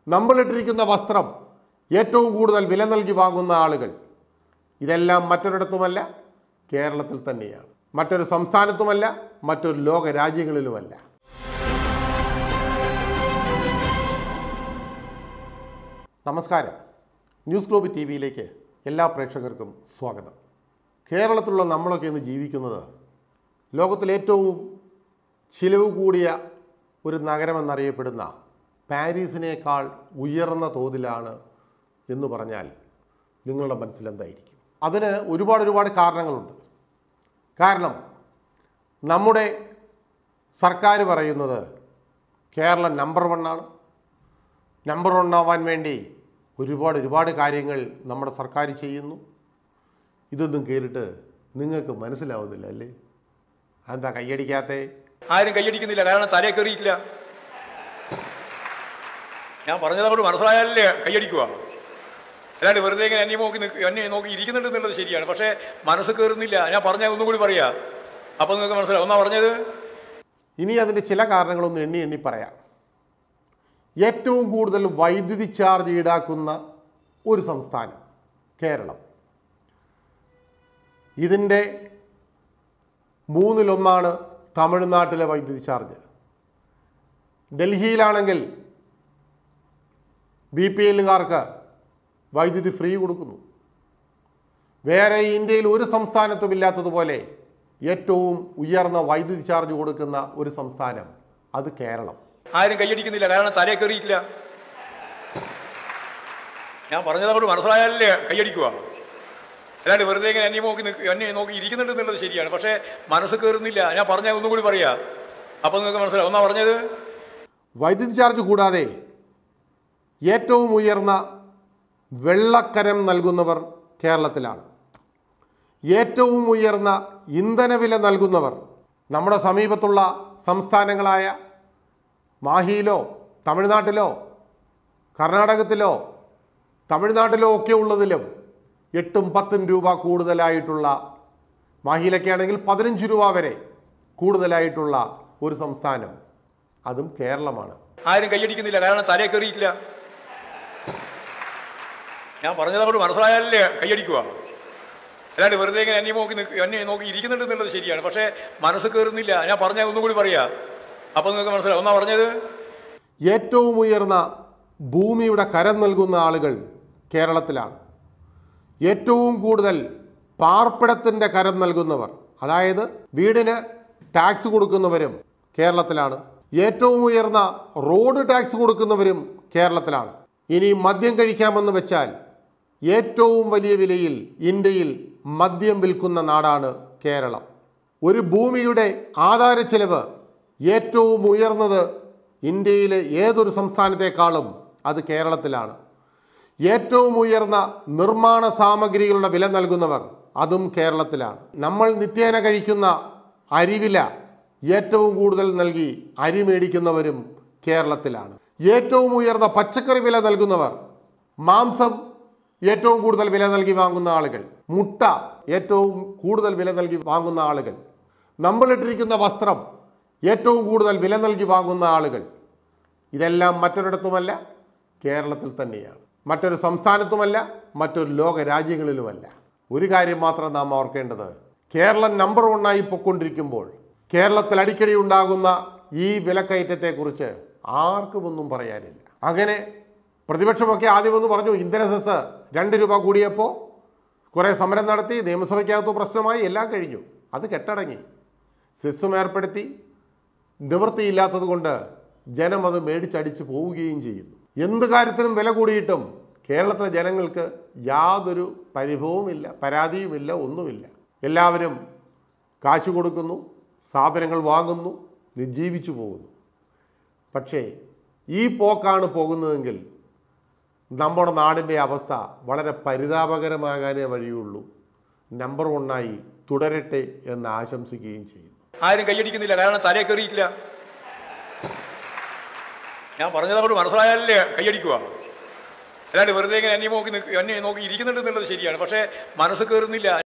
നമ്മളിട്ടിരിക്കുന്ന വസ്ത്രം ഏറ്റവും കൂടുതൽ വില നൽകി വാങ്ങുന്ന ആളുകൾ ഇതെല്ലാം മറ്റൊരിടത്തുമല്ല കേരളത്തിൽ തന്നെയാണ് മറ്റൊരു സംസ്ഥാനത്തുമല്ല മറ്റൊരു ലോക രാജ്യങ്ങളിലുമല്ല നമസ്കാരം ന്യൂസ് ഗ്ലോബ് ടി വിയിലേക്ക് എല്ലാ പ്രേക്ഷകർക്കും സ്വാഗതം കേരളത്തിലുള്ള നമ്മളൊക്കെ ഇന്ന് ജീവിക്കുന്നത് ലോകത്തിലെ ഏറ്റവും ചിലവ് കൂടിയ ഒരു നഗരമെന്നറിയപ്പെടുന്ന പാരീസിനേക്കാൾ ഉയർന്ന തോതിലാണ് എന്ന് പറഞ്ഞാൽ നിങ്ങളുടെ മനസ്സിലെന്തായിരിക്കും അതിന് ഒരുപാട് ഒരുപാട് കാരണങ്ങളുണ്ട് കാരണം നമ്മുടെ സർക്കാർ പറയുന്നത് കേരളം നമ്പർ വണ്ണാണ് നമ്പർ വൺ ആവാൻ വേണ്ടി ഒരുപാട് ഒരുപാട് കാര്യങ്ങൾ നമ്മുടെ സർക്കാർ ചെയ്യുന്നു ഇതൊന്നും കേട്ടിട്ട് നിങ്ങൾക്ക് മനസ്സിലാവുന്നില്ല അല്ലേ അതെന്താ കൈയടിക്കാത്തേ ആരും കൈയടിക്കുന്നില്ല കാരണം തലയെ കയറിയിട്ടില്ല ഞാൻ പറഞ്ഞത് അങ്ങോട്ട് മനസ്സിലായാലേ കൈയടിക്കുക അല്ലാണ്ട് വെറുതെ ഇങ്ങനെ എന്നെ നോക്കി നിൽക്കുക എന്നെ നോക്കി ഇരിക്കുന്നുണ്ട് എന്നുള്ളത് ശരിയാണ് പക്ഷേ മനസ്സ് കയറുന്നില്ല ഞാൻ പറഞ്ഞ ഒന്നും കൂടി പറയാ അപ്പം നിങ്ങൾക്ക് മനസ്സിലാവും ഒന്നാ പറഞ്ഞത് ഇനി അതിൻ്റെ ചില കാരണങ്ങളൊന്ന് എണ്ണി എണ്ണി പറയാം ഏറ്റവും കൂടുതൽ വൈദ്യുതി ചാർജ് ഈടാക്കുന്ന ഒരു സംസ്ഥാനം കേരളം ഇതിൻ്റെ മൂന്നിലൊന്നാണ് തമിഴ്നാട്ടിലെ വൈദ്യുതി ചാർജ് ഡൽഹിയിലാണെങ്കിൽ ബി പി എല്ലുകാർക്ക് വൈദ്യുതി ഫ്രീ കൊടുക്കുന്നു വേറെ ഇന്ത്യയിൽ ഒരു സംസ്ഥാനത്തും ഇല്ലാത്തതുപോലെ ഏറ്റവും ഉയർന്ന വൈദ്യുതി ചാർജ് കൊടുക്കുന്ന ഒരു സംസ്ഥാനം അത് കേരളം ആരും കൈയടിക്കുന്നില്ല കാരണം തലയെ കയറിയിട്ടില്ല ഞാൻ പറഞ്ഞത് അങ്ങോട്ട് മനസ്സിലായാലേ കൈയടിക്കുക അല്ലാണ്ട് വെറുതെ ഇങ്ങനെ എന്നെ നോക്കി നിൽക്കുക എന്നെ നോക്കി ഇരിക്കുന്നുണ്ട് എന്നുള്ളത് ശരിയാണ് പക്ഷേ മനസ്സ് കയറുന്നില്ല ഞാൻ പറഞ്ഞ ഒന്നും കൂടി പറയാ അപ്പം നിങ്ങൾക്ക് മനസ്സിലാവും ഒന്നാ പറഞ്ഞത് വൈദ്യുതി ചാർജ് കൂടാതെ ഏറ്റവും ഉയർന്ന വെള്ളക്കരം നൽകുന്നവർ കേരളത്തിലാണ് ഏറ്റവും ഉയർന്ന ഇന്ധനവില നൽകുന്നവർ നമ്മുടെ സമീപത്തുള്ള സംസ്ഥാനങ്ങളായ മാഹിയിലോ തമിഴ്നാട്ടിലോ കർണാടകത്തിലോ തമിഴ്നാട്ടിലോ ഒക്കെ ഉള്ളതിലും എട്ടും പത്തും രൂപ കൂടുതലായിട്ടുള്ള മാഹിയിലൊക്കെ ആണെങ്കിൽ പതിനഞ്ച് രൂപ വരെ കൂടുതലായിട്ടുള്ള ഒരു സംസ്ഥാനം അതും കേരളമാണ് ആരും കൈയടിക്കുന്നില്ല കാരണം തലയെ കയറിയിട്ടില്ല ഞാൻ പറഞ്ഞത് അങ്ങോട്ട് മനസ്സിലായാലേ കൈയടിക്കുക അല്ലാണ്ട് വെറുതെ ഇങ്ങനെ എന്നെ നോക്കി നിൽക്കുക എന്നെ നോക്കി ഇരിക്കുന്നുണ്ട് എന്നുള്ളത് ശരിയാണ് പക്ഷേ മനസ്സ് കയറുന്നില്ല ഞാൻ പറഞ്ഞ ഒന്നും കൂടി പറയാ അപ്പം നിങ്ങൾക്ക് മനസ്സിലാവും ഒന്നാ പറഞ്ഞത് ഏറ്റവും ഉയർന്ന ഭൂമിയുടെ കരം നൽകുന്ന ആളുകൾ കേരളത്തിലാണ് ഏറ്റവും കൂടുതൽ പാർപ്പിടത്തിൻ്റെ കരം നൽകുന്നവർ അതായത് വീടിന് ടാക്സ് കൊടുക്കുന്നവരും കേരളത്തിലാണ് ഏറ്റവും ഉയർന്ന റോഡ് ടാക്സ് കൊടുക്കുന്നവരും കേരളത്തിലാണ് ഇനി മദ്യം കഴിക്കാമെന്ന് വെച്ചാൽ ഏറ്റവും വലിയ വിലയിൽ ഇന്ത്യയിൽ മദ്യം വിൽക്കുന്ന നാടാണ് കേരളം ഒരു ഭൂമിയുടെ ആധാര ചെലവ് ഏറ്റവും ഉയർന്നത് ഇന്ത്യയിലെ ഏതൊരു സംസ്ഥാനത്തെക്കാളും അത് കേരളത്തിലാണ് ഏറ്റവും ഉയർന്ന നിർമ്മാണ സാമഗ്രികളുടെ വില നൽകുന്നവർ അതും കേരളത്തിലാണ് നമ്മൾ നിത്യേന കഴിക്കുന്ന അരിവില ഏറ്റവും കൂടുതൽ നൽകി അരി മേടിക്കുന്നവരും കേരളത്തിലാണ് ഏറ്റവും ഉയർന്ന പച്ചക്കറി വില നൽകുന്നവർ മാംസം ഏറ്റവും കൂടുതൽ വില നൽകി വാങ്ങുന്ന ആളുകൾ മുട്ട ഏറ്റവും കൂടുതൽ വില നൽകി വാങ്ങുന്ന ആളുകൾ നമ്മളിട്ടിരിക്കുന്ന വസ്ത്രം ഏറ്റവും കൂടുതൽ വില നൽകി വാങ്ങുന്ന ആളുകൾ ഇതെല്ലാം മറ്റൊരിടത്തുമല്ല കേരളത്തിൽ തന്നെയാണ് മറ്റൊരു സംസ്ഥാനത്തുമല്ല മറ്റൊരു ലോക രാജ്യങ്ങളിലുമല്ല ഒരു കാര്യം മാത്രം നാം ഓർക്കേണ്ടത് കേരളം നമ്പർ വണ്ണായി പൊക്കൊണ്ടിരിക്കുമ്പോൾ കേരളത്തിൽ അടിക്കടി ഉണ്ടാകുന്ന ഈ വിലക്കയറ്റത്തെക്കുറിച്ച് ആർക്കും ഒന്നും പറയാനില്ല അങ്ങനെ പ്രതിപക്ഷമൊക്കെ ആദ്യം ഒന്ന് പറഞ്ഞു ഇന്ധന സെസ് രണ്ട് രൂപ കൂടിയപ്പോൾ കുറേ സമരം നടത്തി നിയമസഭയ്ക്കകത്ത് പ്രശ്നമായി എല്ലാം കഴിഞ്ഞു അത് കെട്ടടങ്ങി സെസ്സും ഏർപ്പെടുത്തി നിവൃത്തിയില്ലാത്തത് കൊണ്ട് ജനം അത് മേടിച്ചടിച്ച് പോവുകയും ചെയ്യുന്നു എന്ത് കാര്യത്തിനും വില കൂടിയിട്ടും കേരളത്തിലെ ജനങ്ങൾക്ക് യാതൊരു പരിഭവവുമില്ല പരാതിയുമില്ല ഒന്നുമില്ല എല്ലാവരും കാശ് കൊടുക്കുന്നു സാധനങ്ങൾ വാങ്ങുന്നു ജീവിച്ചു പോകുന്നു പക്ഷേ ഈ പോക്കാണ് പോകുന്നതെങ്കിൽ നമ്മുടെ നാടിൻ്റെ അവസ്ഥ വളരെ പരിതാപകരമാകാനേ വഴിയുള്ളൂ നമ്പർ വണ്ണായി തുടരട്ടെ എന്ന് ആശംസിക്കുകയും ചെയ്യുന്നു ആരും കൈയടിക്കുന്നില്ല കാരണം തലയെ കയറിയിട്ടില്ല ഞാൻ പറഞ്ഞത് അങ്ങോട്ട് മനസ്സിലായാലേ കൈയടിക്കുക അല്ലാണ്ട് വെറുതെ ഇങ്ങനെ എന്നെ നോക്കി നിൽക്കുക എന്നെ നോക്കി ഇരിക്കുന്നുണ്ട് എന്നുള്ളത് ശരിയാണ് പക്ഷേ മനസ്സ് കയറുന്നില്ല